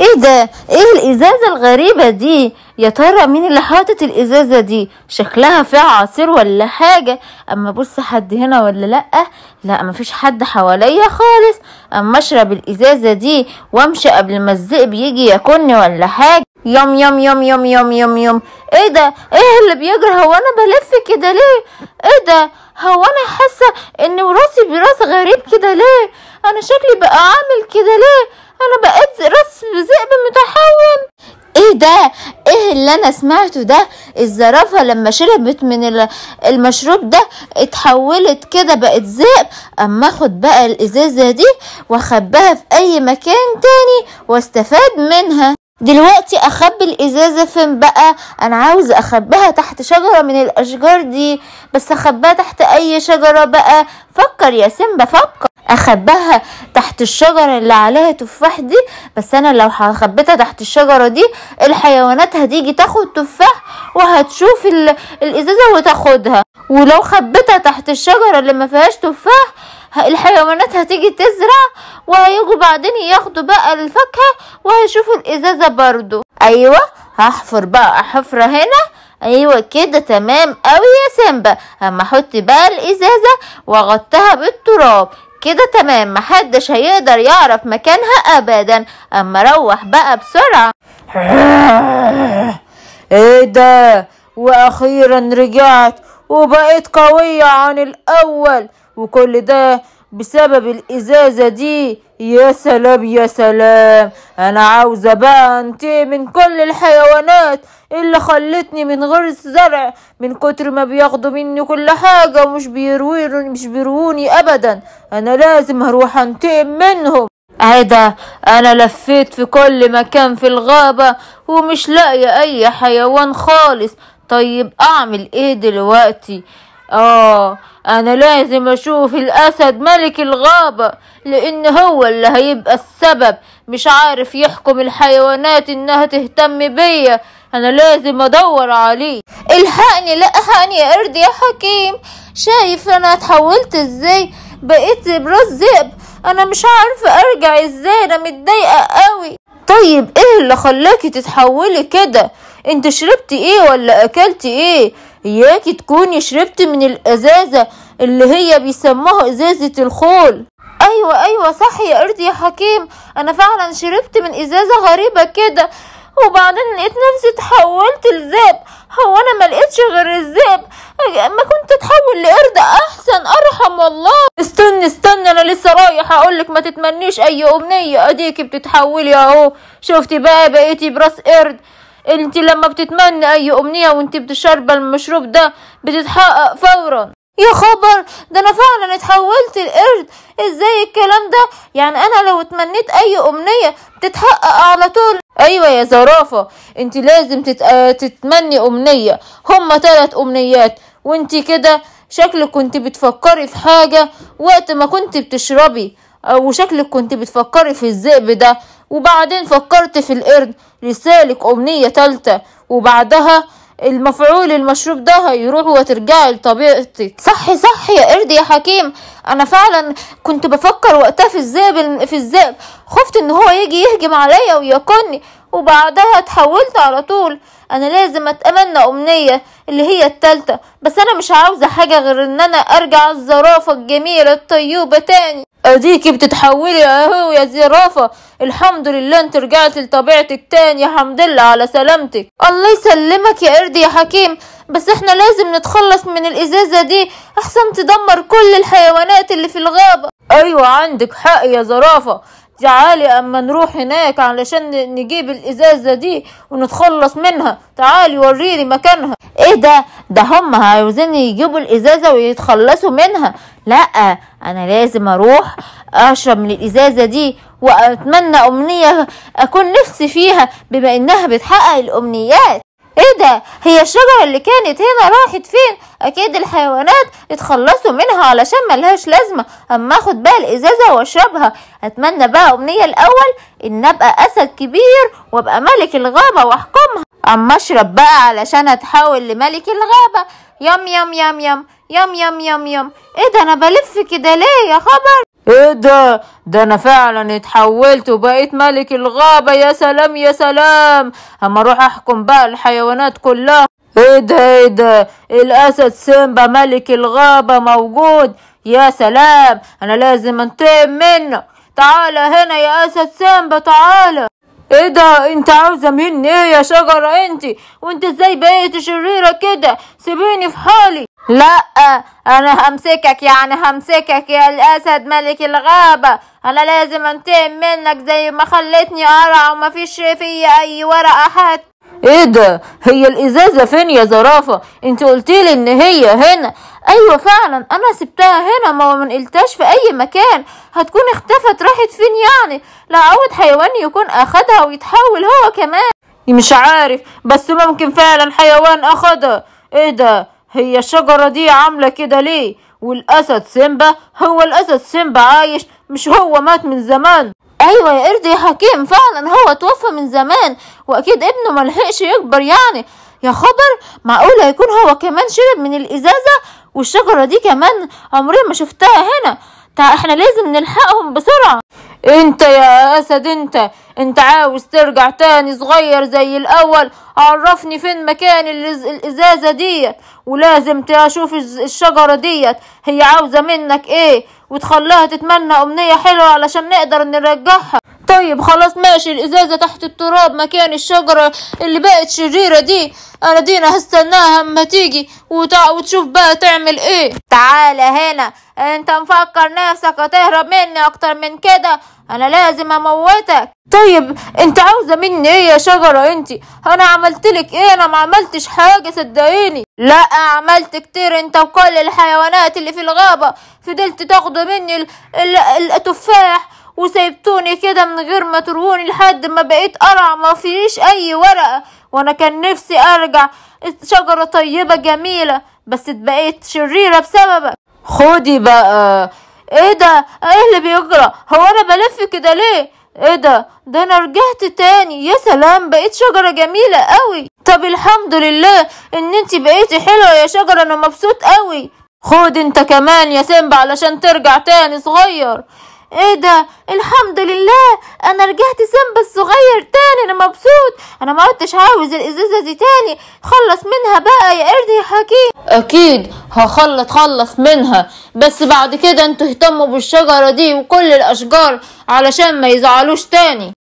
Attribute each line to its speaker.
Speaker 1: ايه ده ايه الازازة الغريبة دي يا ترى مين اللي حاطط الازازة دي شكلها فيها عصير ولا حاجة اما بص حد هنا ولا لا لا مفيش حد حواليا خالص اما اشرب الازازة دي وامشي قبل ما الذئب يجي ياكلني ولا حاجة يم يم يم يم يم يم يم ايه ده ايه اللي بيجري هو انا بلف كده ليه ايه ده هو انا حاسه ان راسي براس غريب كده ليه انا شكلي بقى عامل كده ليه انا بقيت راس ذئب متحول ايه ده ايه اللي انا سمعته ده الزرافة لما شربت من ال- المشروب ده اتحولت كده بقت ذئب اما اخد بقى الازازة دي واخبيها في اي مكان تاني واستفاد منها دلوقتي اخبي الازازة فين بقى انا عاوز اخبيها تحت شجرة من الاشجار دي بس اخبيها تحت اي شجرة بقى فكر يا سيمبا فكر اخبيها تحت الشجرة اللي عليها تفاح دي بس انا لو خبيتها تحت الشجرة دي الحيوانات هتيجي تاخد تفاح وهتشوف ال- الازازة وتاخدها ولو خبيتها تحت الشجرة اللي ما فيهاش تفاح ه- الحيوانات هتيجي تزرع وهيجوا بعدين ياخدوا بقى الفاكهة وهيشوفوا الازازة برضو ايوه هحفر بقى حفرة هنا ايوه كده تمام قوي يا سيمبا اما احط بقى الازازة واغطيها بالتراب كده تمام محدش هيقدر يعرف مكانها ابدا اما اروح بقى بسرعة
Speaker 2: ايه ده واخيرا رجعت وبقيت قوية عن الاول وكل ده بسبب الازازة دي يا سلام يا سلام انا عاوزة بقى انتقم من كل الحيوانات اللي خلتني من غير زرع من كتر ما بياخدوا مني كل حاجة ومش بيرووني مش بيرووني ابدا انا لازم هروح انتقم منهم
Speaker 1: عدا انا لفيت في كل مكان في الغابة ومش لاقية اي حيوان خالص طيب اعمل ايه دلوقتي اه انا لازم اشوف الاسد ملك الغابة لان هو اللي هيبقى السبب مش عارف يحكم الحيوانات انها تهتم بيا انا لازم ادور عليه الحقني لا الحقني يا قرد يا حكيم شايف انا اتحولت ازاي بقيت براس ذئب انا مش عارفه ارجع ازاي انا متضايقه قوي طيب ايه اللي خلاكي تتحولي كده انت شربتي ايه ولا اكلتي ايه اياكي تكوني شربتي من الازازه اللي هي بيسموها ازازه الخول ايوه ايوه صح يا قرد يا حكيم انا فعلا شربت من ازازه غريبه كده وبعدين لقيت نفسي اتحولت لذئب هو انا ما لقيتش غير الذئب ما كنت اتحول لقرد احسن ارحم والله استني استني انا لسه رايح اقولك ما تتمنيش اي امنيه اديكي بتتحولي اهو شفتي بقى بقيتي براس قرد انت لما بتتمني اي امنيه وانت بتشربي المشروب ده بتتحقق فورا يا خبر ده انا فعلا اتحولت لقرد ازاي الكلام ده يعني انا لو اتمنيت اي امنيه بتتحقق على طول ايوه يا زرافه انت لازم تت... آه، تتمني امنيه هما ثلاث امنيات وانت كده شكلك كنت بتفكري في حاجه وقت ما كنت بتشربي آه، وشكلك كنت بتفكري في الذئب ده وبعدين فكرت في القرد لسالك امنيه تالته وبعدها المفعول المشروب ده هيروح وترجعي لطبيعتك صح صح يا قرد يا حكيم انا فعلا كنت بفكر وقتها في الذئب في الذئب خفت ان هو يجي يهجم عليا وياكلني وبعدها اتحولت على طول انا لازم اتمنى امنية اللي هي التالتة بس انا مش عاوزة حاجة غير ان انا ارجع الزرافة الجميلة الطيوبة تاني اديكي بتتحولي اهو يا زرافة الحمد لله انت رجعت لطبيعتك تاني يا حمد لله على سلامتك الله يسلمك يا قرد يا حكيم بس احنا لازم نتخلص من الازازة دي احسن تدمر كل الحيوانات اللي في الغابة ايوه عندك حق يا زرافة تعالي اما نروح هناك علشان ن- نجيب الازازة دي ونتخلص منها تعالي وريني مكانها ايه ده ده هم عاوزين يجيبوا الازازة ويتخلصوا منها لا انا لازم اروح اشرب من الازازة دي واتمنى امنية اكون نفسي فيها بما انها بتحقق الامنيات ايه ده هي الشجرة اللي كانت هنا راحت فين اكيد الحيوانات اتخلصوا منها علشان ملهاش لازمة اما اخد بقى الازازة واشربها اتمنى بقى امنية الاول ان ابقى اسد كبير وابقى ملك الغابة واحكمها اما اشرب بقى علشان اتحول لملك الغابة يم يم يم يم يم يم يم يم ايه ده انا بلف كده ليه يا خبر
Speaker 2: ايه ده ده انا فعلا اتحولت وبقيت ملك الغابة يا سلام يا سلام اما اروح احكم بقى الحيوانات كلها ايه ده ايه ده الاسد سيمبا ملك الغابة موجود يا سلام انا لازم انتقم منه تعالى هنا يا اسد سيمبا تعالى ايه ده انت عاوزه مني ايه يا شجره انت وانت ازاي بقيت شريره كده سيبيني في حالي لا انا همسكك يعني همسكك يا الاسد ملك الغابه انا لازم انتقم منك زي ما خلتني ارع وما فيش فيا اي ورقه حتى ايه ده هي الازازه فين يا زرافه انت قلتيلي ان هي هنا ايوه فعلا انا سبتها هنا ما منقلتهاش في اي مكان هتكون اختفت راحت فين يعني لا عود حيوان يكون اخدها ويتحول هو كمان مش عارف بس ممكن فعلا حيوان اخدها ايه ده هي الشجرة دي عاملة كده ليه والاسد سيمبا هو الاسد سيمبا عايش مش هو مات من زمان ايوه يا قرد يا حكيم فعلا هو توفى من زمان واكيد ابنه ملحقش يكبر يعني يا خبر معقول هيكون هو كمان شرب من الازازة والشجرة دي كمان عمري ما شفتها هنا تع احنا لازم نلحقهم بسرعة انت يا اسد انت انت عاوز ترجع تاني صغير زي الاول عرفني فين مكان الإز- الازازة ديت ولازم تشوف الز- الشجرة ديت هي عاوزة منك ايه وتخليها تتمنى امنية حلوة علشان نقدر نرجعها طيب خلاص ماشي الازازة تحت التراب مكان الشجرة اللي بقت شريرة دي انا دينا هستناها اما تيجي وتع... وتشوف بقى تعمل ايه تعالى هنا انت مفكر نفسك هتهرب مني اكتر من كده انا لازم اموتك طيب انت عاوزه مني ايه يا شجره انت انا عملتلك ايه انا ما عملتش حاجه صدقيني لا عملت كتير انت وكل الحيوانات اللي في الغابه فضلت تاخدوا مني ال... ال... التفاح وسيبتوني كده من غير ما ترووني لحد ما بقيت قرع ما فيش اي ورقه وانا كان نفسي ارجع شجره طيبه جميله بس بقيت شريره بسببك خدي بقى ايه ده ايه اللي بيجرى هو انا بلف كده ليه ايه ده ده انا رجعت تاني يا سلام بقيت شجرة جميلة قوي طب الحمد لله ان انتي بقيتي حلوة يا شجرة انا مبسوط قوي خد انت كمان يا سيمبا علشان ترجع تاني صغير ايه ده الحمد لله انا رجعت سيمبا الصغير تاني انا مبسوط انا ما عدتش عاوز الازازه دي تاني خلص منها بقى يا قرد يا حكيم اكيد هخلص خلص منها بس بعد كده انتوا اهتموا بالشجره دي وكل الاشجار علشان ما يزعلوش تاني